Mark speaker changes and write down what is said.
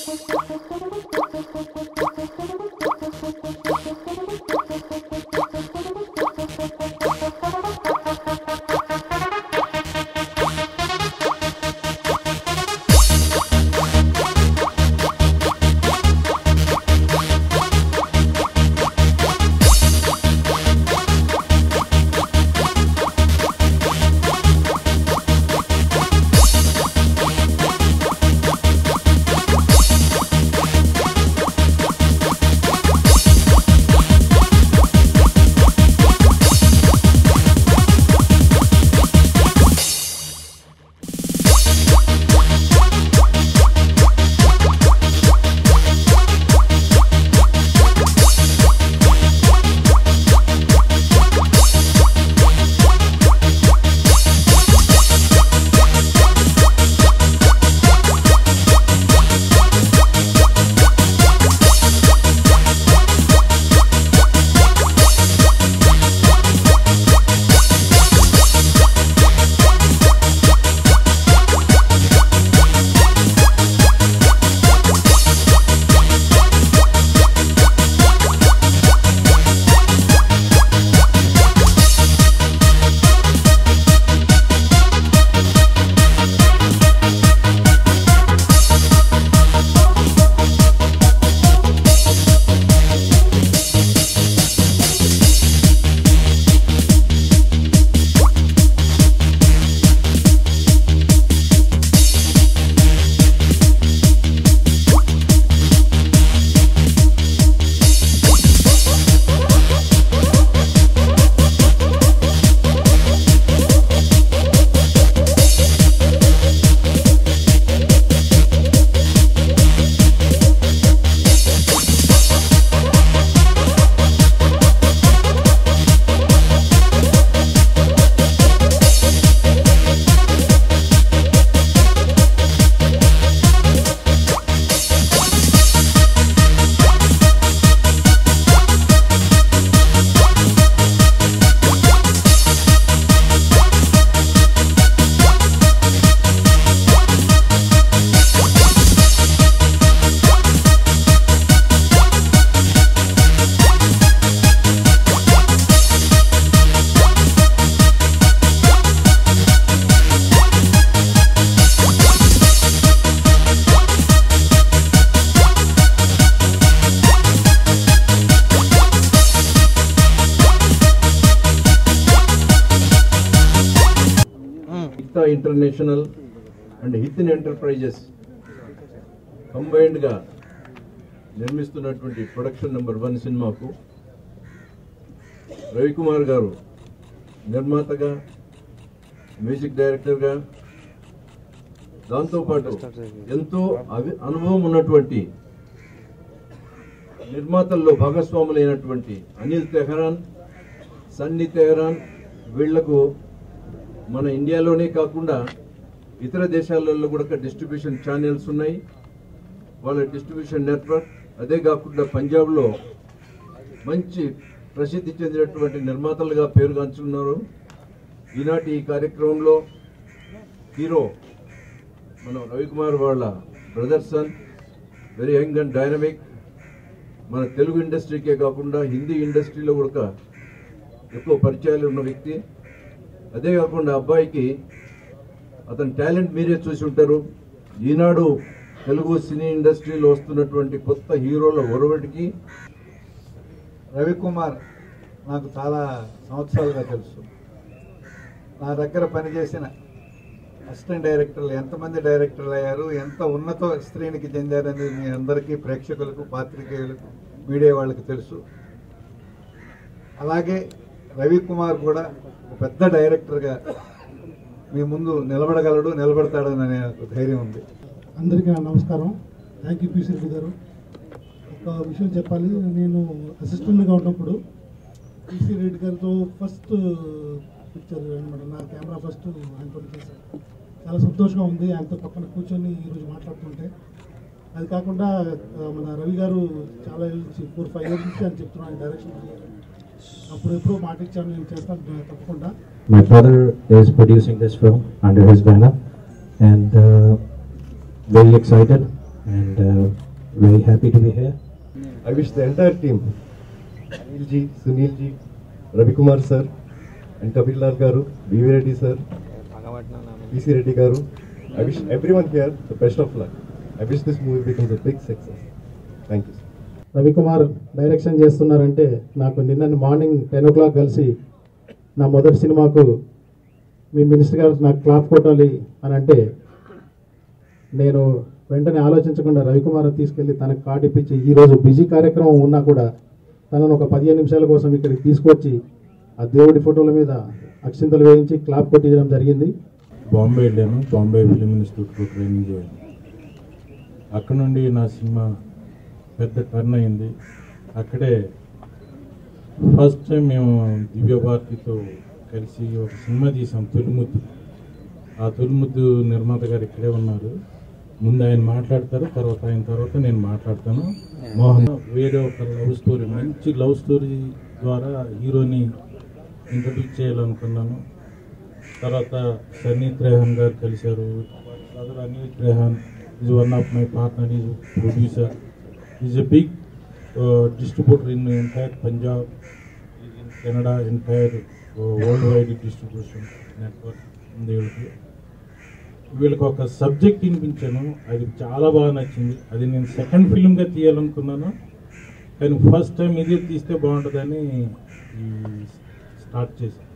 Speaker 1: Hita International and Hithin Enterprises కంబైన్డ్గా నిర్మిస్తున్నటువంటి production number one సినిమాకు రవికుమార్ గారు నిర్మాతగా మ్యూజిక్ డైరెక్టర్గా దాంతోపాటు ఎంతో అవి అనుభవం ఉన్నటువంటి నిర్మాతల్లో భాగస్వాములైనటువంటి అనిల్ తెహరాన్ సన్నీ తెహరాన్ వీళ్లకు మన ఇండియాలోనే కాకుండా ఇతర దేశాలలో కూడా డిస్ట్రిబ్యూషన్ ఛానల్స్ ఉన్నాయి వాళ్ళ డిస్ట్రిబ్యూషన్ నెట్వర్క్ అదే కాకుండా పంజాబ్లో మంచి ప్రసిద్ధి చెందినటువంటి నిర్మాతలుగా పేరుగాంచున్నారు ఈనాటి ఈ కార్యక్రమంలో హీరో మన రవికుమార్ వాళ్ళ brother son very young and dynamic మన తెలుగు ఇండస్ట్రీకే కాకుండా హిందీ ఇండస్ట్రీలో కూడా ఎక్కువ పరిచయాలు ఉన్న వ్యక్తి అదే కాకుండా అబ్బాయికి అతని టాలెంట్ మీరే చూసి ఉంటారు ఈనాడు తెలుగు సినీ ఇండస్ట్రీలో వస్తున్నటువంటి కొత్త హీరోల ఒరవడికి
Speaker 2: రవికుమార్ నాకు చాలా సంవత్సరాలుగా తెలుసు నా దగ్గర పనిచేసిన అసిస్టెంట్ డైరెక్టర్లు ఎంతమంది డైరెక్టర్లు అయ్యారు ఎంత ఉన్నత శ్రేణికి చెందారనేది మీ అందరికీ ప్రేక్షకులకు పాత్రికేయులకు మీడియా వాళ్ళకి తెలుసు అలాగే రవికుమార్ కూడా ఒక పెద్ద డైరెక్టర్గా మీ ముందు నిలబడగలడు నిలబడతాడని నాకు ధైర్యం ఉంది
Speaker 3: అందరికీ నా నమస్కారం థ్యాంక్ యూ పీసీ రెడ్డి గారు ఒక విషయం చెప్పాలి నేను అసిస్టెంట్గా ఉన్నప్పుడు పీసీ రెడ్డి గారితో ఫస్ట్ పిక్చర్ అనమాట నా కెమెరా ఫస్ట్ ఆయనతో చేశాను చాలా సంతోషంగా ఉంది ఆయనతో పక్కన కూర్చొని ఈరోజు మాట్లాడుతుంటే అది కాకుండా ఆ, మన రవి గారు చాలా ఏళ్ళ నుంచి ఫోర్ ఫైవ్ ఇయర్స్ నుంచి ఆయన చెప్తున్నాను డైరెక్షన్ అప్పుడు ఎప్పుడో మాట ఇచ్చాను నేను చేస్తాను తప్పకుండా
Speaker 4: My brother is producing this film under his banner, and uh, very excited. and uh, very happy to be here.
Speaker 5: I wish the entire team, Anil ji, Sunil ji, Ravi Kumar sir, and Kabir Lal garu, BV Reddy sir, PC Reddy garu. I wish everyone here the best of luck. I wish this movie becomes a big success. Thank you. Sir.
Speaker 3: Ravikumar direction చేస్తున్నారంటే నాకు నిన్న morning ten ఓ clock కలిసి నా మొదటి సినిమాకు మీ minister గారు నాకు clap కొట్టాలి అని అంటే నేను వెంటనే ఆలోచించకుండా రవికుమార్ తీసుకెళ్ళి తనకు కార్డు ఇప్పించి ఈరోజు బిజీ కార్యక్రమం ఉన్నా కూడా తనను ఒక పదిహేను నిమిషాల కోసం ఇక్కడికి తీసుకొచ్చి ఆ దేవుడి ఫోటోల మీద అక్షింతలు వేయించి క్లాప్ కొట్టించడం జరిగింది
Speaker 6: బాంబే వెళ్ళాను బాంబే ఫిలిం ఇన్స్టిట్యూట్లో ట్రైనింగ్ చేయాలి అక్కడ నుండి నా సినిమా పెద్ద టర్న్ అయింది అక్కడే ఫస్ట్ టైం మేము దివ్య భారతితో కలిసి ఒక సినిమా తీసాం తొలిముద్దు ఆ తొలిముద్దు నిర్మాత గారు ఇక్కడే ఉన్నారు ముందు ఆయన మాట్లాడతారు తర్వాత ఆయన తర్వాత నేను మాట్లాడతాను మోహన్ వేరే ఒక లవ్ స్టోరీ మంచి లవ్ స్టోరీ ద్వారా హీరోని ఇంట్రడ్యూస్ చేయాలనుకున్నాను తర్వాత సన్నీ త్రేహాన్ గారు కలిశారు father Anil Trehan is one of my partner is producer is a big distributor in entire Punjab in Canada entire world wide distribution network ఉంది వీళ్ళకి వీళ్ళకి ఒక సబ్జెక్ట్ వినిపించాను అది చాలా బాగా నచ్చింది అది నేను సెకండ్ ఫిల్మ్గా తీయాలనుకున్నాను కానీ ఫస్ట్ టైం ఇదే తీస్తే బాగుంటుందని ఈ స్టార్ట్ చేశాను